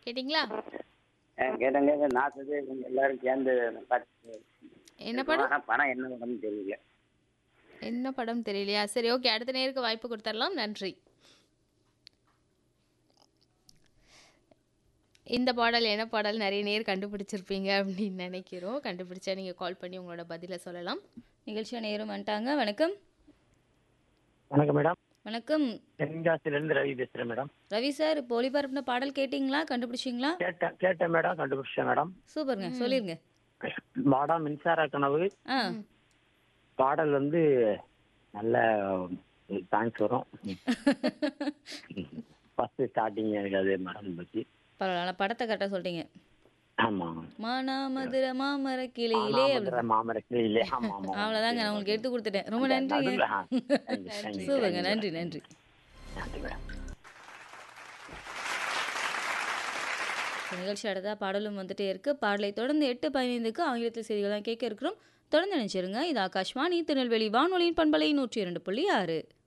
கேட்டிங்களா கேட்டேன் கேட்டேன் நான் சொல்லி இவங்க எல்லாரும் சேர்ந்து பார்த்து என்ன படம் ஆனால் பணம் என்ன படம்னு தெரியல என்ன படம் தெரியலையா சரி ஓகே அடுத்த நேருக்கு வாய்ப்பு கொடுத்துடலாம் நன்றி இந்த பாடல் என்ன பாடல் நிறைய நேர் கண்டுபிடிச்சிருப்பீங்க அப்படின்னு நினைக்கிறோம் கண்டுபிடிச்சா நீங்கள் கால் பண்ணி உங்களோட பதிலை சொல்லலாம் நிகழ்ச்சியாக நேரம் வந்துட்டாங்க வணக்கம் வணக்கம் மேடம் வணக்கம் தென்காசிலேருந்து ரவி பேசுகிறேன் மேடம் ரவி சார் இப்போ ஒளிபரப்பின பாடல் கேட்டிங்களா கண்டுபிடிச்சிங்களா கேட்டேன் கேட்டேன் மேடம் கண்டுபிடிச்சேன் மேடம் சூப்பருங்க சொல்லிருங்க பாடம் மின்சார கனவு ஆ பாடல் வந்து நல்ல தேங்க்ஸ் வரும் ஃபர்ஸ்ட் ஸ்டார்டிங் எனக்கு அது மேடம் பற்றி பரவாயில்ல படத்தை கரெக்டாக சொல்லிட்டீங்க ஆமாம் மானாமதுர மாமர கிளையிலே அப்படி மாமர கிளியிலே ஆமாம் ஆமாம் அவ்வளோதாங்க நான் உங்களுக்கு எடுத்து கொடுத்துட்டேன் ரொம்ப நன்றிங்க நடுவுல, ஆ, thank you, thank you, சூப்பருங்க thank you. நன்றி நன்றி நன்றி மேடம் நிகழ்ச்சி அடுத்தா பாடலும் வந்துட்டே இருக்கு பாடலை தொடர்ந்து எட்டு பதினைந்துக்கு ஆங்கிலத்தில் செய்திகள் தான் கேட்க இருக்கிறோம் தொடர்ந்து நினைச்சிருங்க இது ஆகாஷ்வாணி திருநெல்வேலி வானொலியின் பண்பலை நூற்றி இரண்டு புள்ளி ஆறு